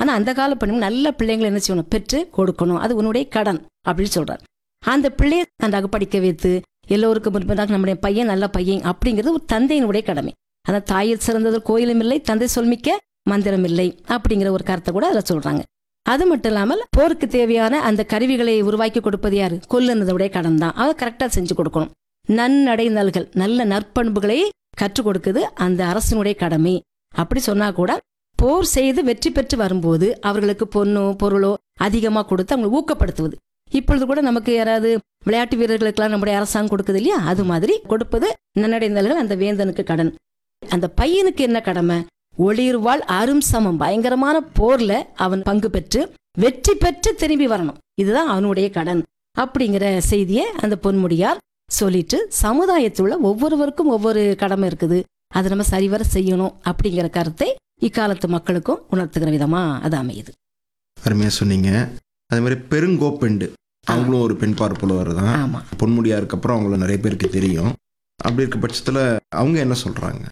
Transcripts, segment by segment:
ஆனா அந்த கால பெண்கள் நல்ல பிள்ளைங்களை என்ன செய்யணும் பெற்று கொடுக்கணும் அது உன்னுடைய கடன் அப்படின்னு சொல்றார் அந்த பிள்ளையை நன்றாக படிக்க வைத்து எல்லோருக்கும் முன்பதாக நம்முடைய பையன் நல்ல பையன் அப்படிங்கிறது ஒரு தந்தையினுடைய கடமை அதான் தாயில் சிறந்தது கோயிலும் இல்லை தந்தை சொல்மிக்க மந்திரம் இல்லை அப்படிங்கிற ஒரு கருத்தை கூட அதில் சொல்றாங்க அது மட்டும் இல்லாமல் போருக்கு தேவையான அந்த கருவிகளை உருவாக்கி கொடுப்பது யாரு கொல்லுனதுடைய கடன் தான் அதை கரெக்டாக செஞ்சு கொடுக்கணும் நன்னடைந்தல்கள் நல்ல நற்பண்புகளை கற்றுக் கொடுக்குது அந்த அரசினுடைய கடமை அப்படி சொன்னா கூட போர் செய்து வெற்றி பெற்று வரும்போது அவர்களுக்கு பொண்ணோ பொருளோ அதிகமாக கொடுத்து அவங்களை ஊக்கப்படுத்துவது இப்பொழுது கூட நமக்கு யாராவது விளையாட்டு வீரர்களுக்கெல்லாம் நம்முடைய அரசாங்கம் கொடுக்குது இல்லையா அது மாதிரி கொடுப்பது நன்னடைந்தல்கள் அந்த வேந்தனுக்கு கடன் அந்த பையனுக்கு என்ன கடமை ஒளிர்வாள் அரும் சமம் பயங்கரமான போர்ல அவன் பங்கு பெற்று வெற்றி பெற்று திரும்பி வரணும் இதுதான் அவனுடைய கடன் அப்படிங்கிற செய்தியை அந்த பொன்முடியார் சொல்லிட்டு சமுதாயத்துள்ள ஒவ்வொருவருக்கும் ஒவ்வொரு கடமை இருக்குது அதை நம்ம சரிவர செய்யணும் அப்படிங்கிற கருத்தை இக்காலத்து மக்களுக்கும் உணர்த்துகிற விதமா அது அமையுது அருமையா சொன்னீங்க அதே மாதிரி பெருங்கோப்பெண்டு அவங்களும் ஒரு பெண் பார்ப்புலவர் தான் ஆமா பொன்முடியாருக்கு அப்புறம் அவங்கள நிறைய பேருக்கு தெரியும் அப்படி இருக்க பட்சத்துல அவங்க என்ன சொல்றாங்க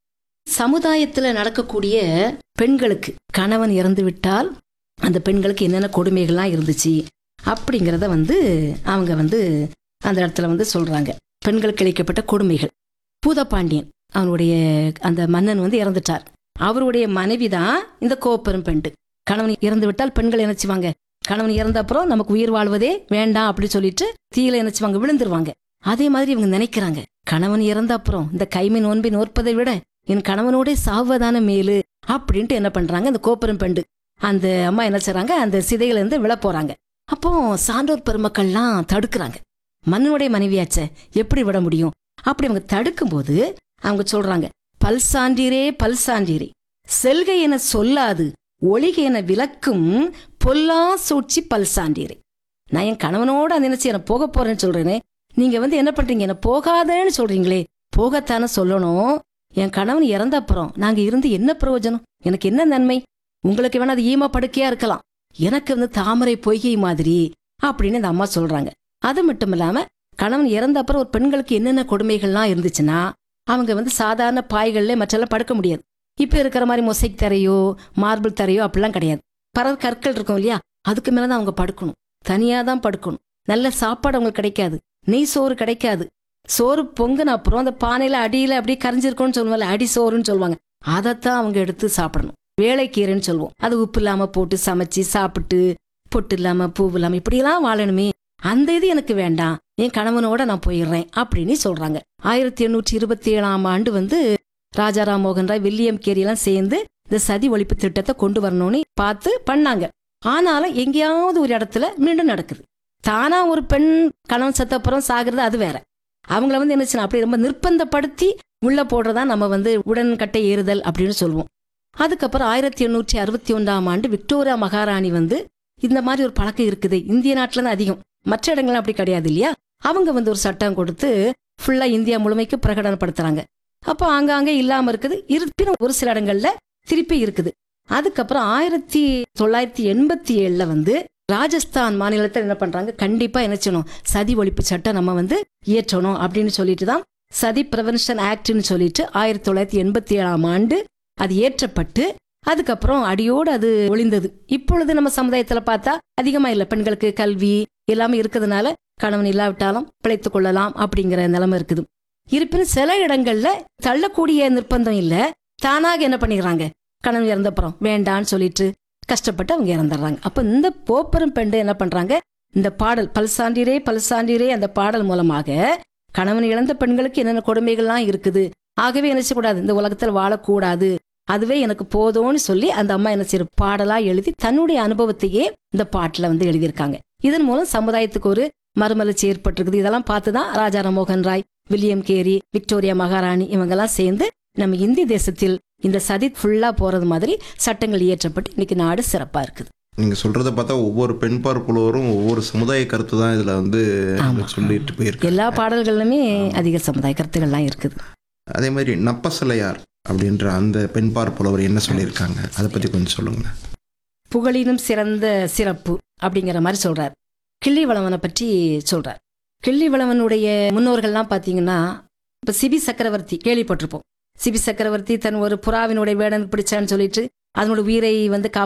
சமுதாயத்துல நடக்கக்கூடிய பெண்களுக்கு கணவன் இறந்து விட்டால் அந்த பெண்களுக்கு என்னென்ன கொடுமைகள்லாம் இருந்துச்சு அப்படிங்கிறத வந்து அவங்க வந்து அந்த இடத்துல வந்து சொல்றாங்க பெண்களுக்கு இழைக்கப்பட்ட கொடுமைகள் பூதப்பாண்டியன் அவனுடைய அந்த மன்னன் வந்து இறந்துட்டார் அவருடைய மனைவி தான் இந்த கோப்பெரும் பெண்டு கணவன் இறந்து விட்டால் பெண்கள் என்னச்சுவாங்க கணவன் இறந்த அப்புறம் நமக்கு உயிர் வாழ்வதே வேண்டாம் அப்படி சொல்லிட்டு தீயில என்னச்சுவாங்க விழுந்துருவாங்க அதே மாதிரி இவங்க நினைக்கிறாங்க கணவன் இறந்த அப்புறம் இந்த கைமை நோன்பை நோற்பதை விட என் கணவனோட சாவதான மேலு அப்படின்ட்டு என்ன பண்றாங்க இந்த கோப்பெரும் பெண்டு அந்த அம்மா என்ன செய்றாங்க அந்த சிதையில இருந்து விழ போறாங்க அப்போ சான்றோர் பெருமக்கள்லாம் தடுக்கிறாங்க மன்னனுடைய மனைவியாச்சே எப்படி விட முடியும் அப்படி அவங்க தடுக்கும்போது அவங்க சொல்றாங்க பல்சான்றீரே பல்சான்றீரே செல்கை என சொல்லாது ஒளிகை என விளக்கும் பொல்லா சூழ்ச்சி பல்சான்றீரே நான் என் கணவனோட அந்த நினைச்சு என்ன போக போறேன்னு சொல்றேனே நீங்க வந்து என்ன பண்றீங்க என்ன போகாதேன்னு சொல்றீங்களே போகத்தானே சொல்லணும் என் கணவன் இறந்த அப்புறம் நாங்க இருந்து என்ன பிரயோஜனம் எனக்கு என்ன நன்மை உங்களுக்கு வேணா அது ஈம படுக்கையா இருக்கலாம் எனக்கு வந்து தாமரை பொய்கை மாதிரி அப்படின்னு இந்த அம்மா சொல்றாங்க அது மட்டும் இல்லாம கணவன் இறந்த அப்புறம் ஒரு பெண்களுக்கு என்னென்ன கொடுமைகள்லாம் இருந்துச்சுன்னா அவங்க வந்து சாதாரண பாய்கள்ல மற்றெல்லாம் படுக்க முடியாது இப்ப இருக்கிற மாதிரி மொசைக் தரையோ மார்பிள் தரையோ அப்படிலாம் கிடையாது பரல் கற்கள் இருக்கும் இல்லையா அதுக்கு மேலதான் அவங்க படுக்கணும் தனியா தான் படுக்கணும் நல்ல சாப்பாடு அவங்களுக்கு கிடைக்காது நெய் சோறு கிடைக்காது சோறு பொங்குன அப்புறம் அந்த பானையில அடியில அப்படியே கரைஞ்சிருக்கும்னு சொல்லுவாங்க அடி சோறுன்னு சொல்லுவாங்க அதைத்தான் அவங்க எடுத்து சாப்பிடணும் வேலைக்கீரைன்னு சொல்லுவோம் அது உப்பு இல்லாம போட்டு சமைச்சு சாப்பிட்டு பொட்டு இல்லாம பூ இல்லாம இப்படியெல்லாம் வாழணுமே அந்த இது எனக்கு வேண்டாம் என் கணவனோட நான் போயிடுறேன் அப்படின்னு சொல்றாங்க ஆயிரத்தி எண்ணூற்றி இருபத்தி ஏழாம் ஆண்டு வந்து ராஜாராம் மோகன் ராய் வில்லியம் கேரி எல்லாம் சேர்ந்து இந்த சதி ஒழிப்பு திட்டத்தை கொண்டு வரணும்னு பார்த்து பண்ணாங்க ஆனாலும் எங்கேயாவது ஒரு இடத்துல மீண்டும் நடக்குது தானா ஒரு பெண் கணவன் செத்தப்புறம் சாகிறது அது வேற அவங்கள வந்து என்ன செய்யணும் அப்படி ரொம்ப நிர்பந்தப்படுத்தி உள்ள போடுறதா நம்ம வந்து உடன்கட்டை ஏறுதல் அப்படின்னு சொல்லுவோம் அதுக்கப்புறம் ஆயிரத்தி எண்ணூற்றி அறுபத்தி ஒன்றாம் ஆண்டு விக்டோரியா மகாராணி வந்து இந்த மாதிரி ஒரு பழக்கம் இருக்குது இந்திய நாட்டில் தான் அதிகம் மற்ற இடங்கள்லாம் அப்படி கிடையாது இல்லையா அவங்க வந்து ஒரு சட்டம் கொடுத்து ஃபுல்லா இந்தியா முழுமைக்கு பிரகடனப்படுத்துறாங்க அப்போ ஆங்காங்கே இல்லாம இருக்குது இருப்பினும் ஒரு சில இடங்கள்ல திருப்பி இருக்குது அதுக்கப்புறம் ஆயிரத்தி தொள்ளாயிரத்தி எண்பத்தி ஏழுல வந்து ராஜஸ்தான் மாநிலத்தில் என்ன பண்றாங்க கண்டிப்பா என்ன செய்யணும் சதி ஒழிப்பு சட்டம் நம்ம வந்து இயற்றணும் அப்படின்னு சொல்லிட்டு தான் சதி ப்ரிவென்ஷன் ஆக்ட்னு சொல்லிட்டு ஆயிரத்தி தொள்ளாயிரத்தி எண்பத்தி ஏழாம் ஆண்டு அது ஏற்றப்பட்டு அதுக்கப்புறம் அடியோடு அது ஒளிந்தது இப்பொழுது நம்ம சமுதாயத்துல பார்த்தா அதிகமா இல்ல பெண்களுக்கு கல்வி எல்லாமே இருக்கிறதுனால கணவன் இல்லாவிட்டாலும் பிழைத்துக் கொள்ளலாம் அப்படிங்கிற நிலைமை இருக்குது இருப்பினும் சில இடங்கள்ல தள்ளக்கூடிய நிர்பந்தம் இல்ல தானாக என்ன பண்ணிடுறாங்க கணவன் இறந்தப்புறம் வேண்டான்னு சொல்லிட்டு கஷ்டப்பட்டு அவங்க இறந்துடுறாங்க அப்ப இந்த போப்பெரும் பெண்டு என்ன பண்றாங்க இந்த பாடல் பல்சாண்டிரே பல்சாண்டிரே அந்த பாடல் மூலமாக கணவன் இழந்த பெண்களுக்கு என்னென்ன கொடுமைகள்லாம் இருக்குது ஆகவே என்ன செய்யக்கூடாது இந்த உலகத்தில் வாழக்கூடாது அதுவே எனக்கு போதும்னு சொல்லி அந்த அம்மா என்ன செய்ய பாடலா எழுதி தன்னுடைய அனுபவத்தையே இந்த பாட்டுல வந்து எழுதியிருக்காங்க இதன் மூலம் சமுதாயத்துக்கு ஒரு மறுமலர்ச்சி ஏற்பட்டிருக்குது இதெல்லாம் பார்த்துதான் ராஜாராம் மோகன் ராய் வில்லியம் கேரி விக்டோரியா மகாராணி இவங்கெல்லாம் சேர்ந்து நம்ம இந்திய தேசத்தில் இந்த சதி ஃபுல்லா போறது மாதிரி சட்டங்கள் இயற்றப்பட்டு இன்னைக்கு நாடு சிறப்பா இருக்குது நீங்க சொல்றத பார்த்தா ஒவ்வொரு பெண் பார்ப்புலவரும் ஒவ்வொரு சமுதாய கருத்து தான் இதுல வந்து ஆமா. சொல்லிட்டு போயிருக்கு எல்லா பாடல்களுமே அதிக சமுதாய கருத்துக்கள்லாம் இருக்குது அதே மாதிரி நப்பசலையார் அப்படின்ற அந்த பெண் பார்ப்புலவர் என்ன சொல்லியிருக்காங்க அதை பத்தி கொஞ்சம் சொல்லுங்க புகழினும் சிறந்த சிறப்பு அப்படிங்கிற மாதிரி சொல்றார் கிள்ளிவளவனை பற்றி சொல்றார் கிள்ளிவளவனுடைய முன்னோர்கள்லாம் பார்த்தீங்கன்னா இப்போ சிபி சக்கரவர்த்தி கேள்விப்பட்டிருப்போம் சிபி சக்கரவர்த்தி தன் ஒரு புறாவினுடைய வேடன் பிடிச்சான்னு சொல்லிட்டு அதனோட உயிரை வந்து